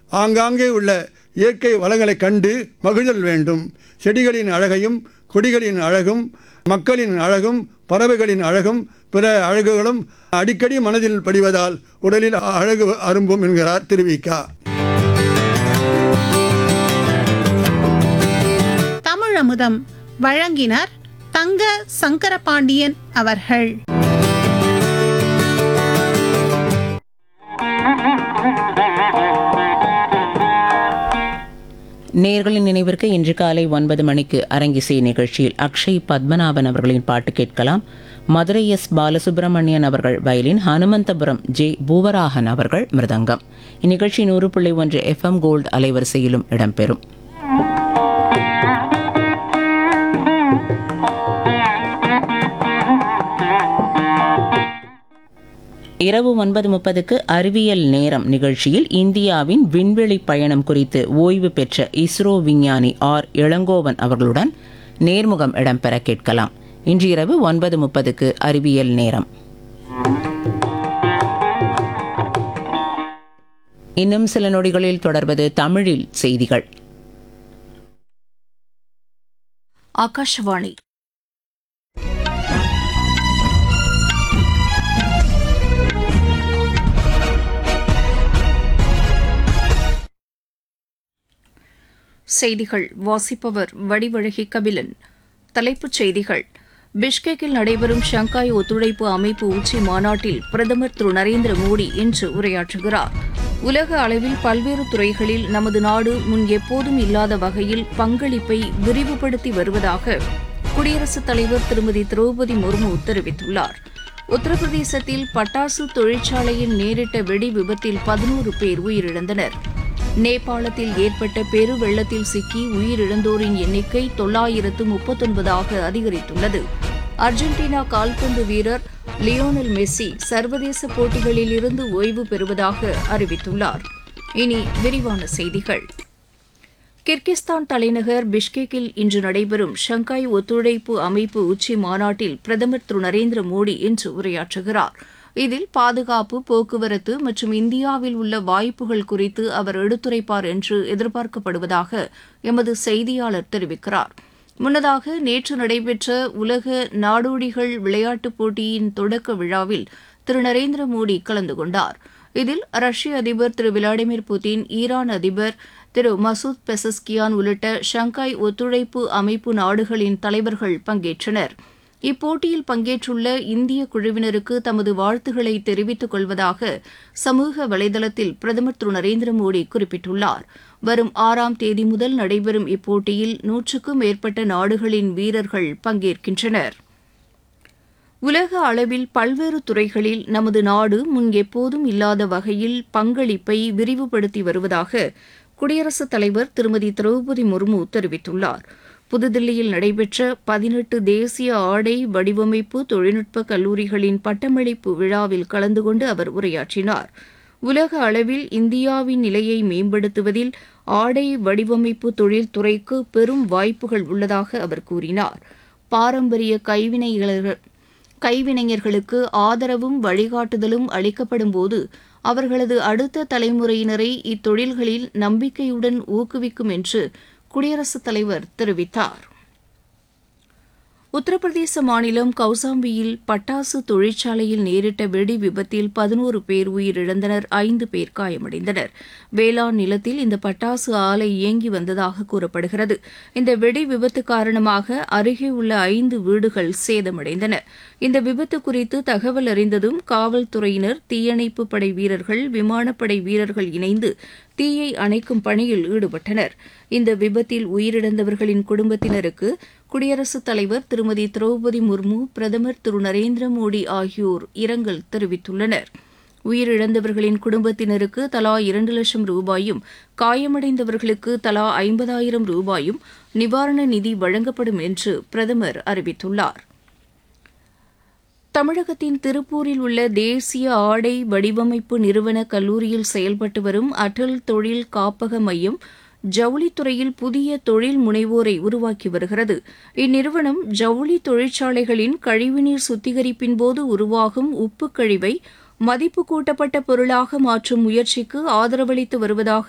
ஆங்காங்கே உள்ள இயற்கை வளங்களைக் கண்டு மகிழ்தல் வேண்டும் செடிகளின் அழகையும் கொடிகளின் அழகும் மக்களின் அழகும் பறவைகளின் அழகும் பிற அழகுகளும் அடிக்கடி மனதில் படிவதால் உடலில் அழகு அரும்பும் என்கிறார் திருவிக்கா தமிழமுதம் வழங்கினர் தங்க சங்கரபாண்டியன் அவர்கள் நேர்களின் நினைவிற்கு இன்று காலை ஒன்பது மணிக்கு அரங்கிசை நிகழ்ச்சியில் அக்ஷய் பத்மநாபன் அவர்களின் பாட்டு கேட்கலாம் மதுரை எஸ் பாலசுப்ரமணியன் அவர்கள் வயலின் ஹனுமந்தபுரம் ஜே பூவராகன் அவர்கள் மிருதங்கம் இந்நிகழ்ச்சி நூறு புள்ளி ஒன்று எஃப்எம் கோல்டு அலைவரிசையிலும் இடம்பெறும் இரவு ஒன்பது முப்பதுக்கு அறிவியல் நேரம் நிகழ்ச்சியில் இந்தியாவின் விண்வெளி பயணம் குறித்து ஓய்வு பெற்ற இஸ்ரோ விஞ்ஞானி ஆர் இளங்கோவன் அவர்களுடன் நேர்முகம் இடம்பெற கேட்கலாம் இன்று இரவு ஒன்பது முப்பதுக்கு அறிவியல் நேரம் இன்னும் சில நொடிகளில் தொடர்வது தமிழில் செய்திகள் ಆಕಾಶವಾಣಿ செய்திகள் வாசிப்பவர் வடிவழகி கபிலன் தலைப்புச் செய்திகள் பிஷ்கெக்கில் நடைபெறும் ஷங்காய் ஒத்துழைப்பு அமைப்பு உச்சி மாநாட்டில் பிரதமர் திரு நரேந்திர மோடி இன்று உரையாற்றுகிறார் உலக அளவில் பல்வேறு துறைகளில் நமது நாடு முன் எப்போதும் இல்லாத வகையில் பங்களிப்பை விரிவுபடுத்தி வருவதாக குடியரசுத் தலைவர் திருமதி திரௌபதி முர்மு தெரிவித்துள்ளார் உத்தரப்பிரதேசத்தில் பட்டாசு தொழிற்சாலையில் நேரிட்ட வெடி விபத்தில் பதினோரு பேர் உயிரிழந்தனர் நேபாளத்தில் ஏற்பட்ட பெரு வெள்ளத்தில் சிக்கி உயிரிழந்தோரின் எண்ணிக்கை தொள்ளாயிரத்து முப்பத்தொன்பதாக அதிகரித்துள்ளது அர்ஜென்டினா கால்பந்து வீரர் லியோனல் மெஸ்ஸி சர்வதேச போட்டிகளில் இருந்து ஓய்வு பெறுவதாக அறிவித்துள்ளார் இனி விரிவான செய்திகள் கிர்கிஸ்தான் தலைநகர் பிஷ்கெக்கில் இன்று நடைபெறும் ஷங்காய் ஒத்துழைப்பு அமைப்பு உச்சி மாநாட்டில் பிரதமர் திரு நரேந்திர மோடி இன்று உரையாற்றுகிறார் இதில் பாதுகாப்பு போக்குவரத்து மற்றும் இந்தியாவில் உள்ள வாய்ப்புகள் குறித்து அவர் எடுத்துரைப்பார் என்று எதிர்பார்க்கப்படுவதாக எமது செய்தியாளர் தெரிவிக்கிறார் முன்னதாக நேற்று நடைபெற்ற உலக நாடோடிகள் விளையாட்டுப் போட்டியின் தொடக்க விழாவில் திரு நரேந்திர மோடி கலந்து கொண்டார் இதில் ரஷ்ய அதிபர் திரு விளாடிமிர் புதின் ஈரான் அதிபர் திரு மசூத் பெசஸ்கியான் உள்ளிட்ட ஷங்காய் ஒத்துழைப்பு அமைப்பு நாடுகளின் தலைவர்கள் பங்கேற்றனர் இப்போட்டியில் பங்கேற்றுள்ள இந்திய குழுவினருக்கு தமது வாழ்த்துக்களை தெரிவித்துக் கொள்வதாக சமூக வலைதளத்தில் பிரதமர் திரு நரேந்திர மோடி குறிப்பிட்டுள்ளார் வரும் ஆறாம் தேதி முதல் நடைபெறும் இப்போட்டியில் நூற்றுக்கும் மேற்பட்ட நாடுகளின் வீரர்கள் பங்கேற்கின்றனர் உலக அளவில் பல்வேறு துறைகளில் நமது நாடு முன் எப்போதும் இல்லாத வகையில் பங்களிப்பை விரிவுபடுத்தி வருவதாக குடியரசுத் தலைவர் திருமதி திரௌபதி முர்மு தெரிவித்துள்ளார் புதுதில்லியில் நடைபெற்ற பதினெட்டு தேசிய ஆடை வடிவமைப்பு தொழில்நுட்ப கல்லூரிகளின் பட்டமளிப்பு விழாவில் கலந்து கொண்டு அவர் உரையாற்றினார் உலக அளவில் இந்தியாவின் நிலையை மேம்படுத்துவதில் ஆடை வடிவமைப்பு தொழில்துறைக்கு பெரும் வாய்ப்புகள் உள்ளதாக அவர் கூறினார் பாரம்பரிய கைவினைஞர்கள் கைவினைஞர்களுக்கு ஆதரவும் வழிகாட்டுதலும் அளிக்கப்படும் போது அவர்களது அடுத்த தலைமுறையினரை இத்தொழில்களில் நம்பிக்கையுடன் ஊக்குவிக்கும் என்று குடியரசுத் தலைவர் தெரிவித்தார் உத்தரப்பிரதேச மாநிலம் கௌசாம்பியில் பட்டாசு தொழிற்சாலையில் நேரிட்ட வெடி விபத்தில் பதினோரு பேர் உயிரிழந்தனர் ஐந்து பேர் காயமடைந்தனர் வேளாண் நிலத்தில் இந்த பட்டாசு ஆலை இயங்கி வந்ததாக கூறப்படுகிறது இந்த வெடி விபத்து காரணமாக அருகே உள்ள ஐந்து வீடுகள் சேதமடைந்தன இந்த விபத்து குறித்து தகவல் அறிந்ததும் காவல்துறையினர் தீயணைப்பு படை வீரர்கள் விமானப்படை வீரர்கள் இணைந்து தீயை அணைக்கும் பணியில் ஈடுபட்டனர் இந்த விபத்தில் உயிரிழந்தவர்களின் குடும்பத்தினருக்கு குடியரசுத் தலைவர் திருமதி திரௌபதி முர்மு பிரதமர் திரு நரேந்திர மோடி ஆகியோர் இரங்கல் தெரிவித்துள்ளனர் உயிரிழந்தவர்களின் குடும்பத்தினருக்கு தலா இரண்டு லட்சம் ரூபாயும் காயமடைந்தவர்களுக்கு தலா ஐம்பதாயிரம் ரூபாயும் நிவாரண நிதி வழங்கப்படும் என்று பிரதமர் அறிவித்துள்ளார் தமிழகத்தின் திருப்பூரில் உள்ள தேசிய ஆடை வடிவமைப்பு நிறுவன கல்லூரியில் செயல்பட்டு வரும் அடல் தொழில் காப்பக மையம் ஜவுளித்துறையில் புதிய தொழில் முனைவோரை உருவாக்கி வருகிறது இந்நிறுவனம் ஜவுளி தொழிற்சாலைகளின் கழிவுநீர் சுத்திகரிப்பின் போது உருவாகும் உப்பு கழிவை மதிப்பு கூட்டப்பட்ட பொருளாக மாற்றும் முயற்சிக்கு ஆதரவளித்து வருவதாக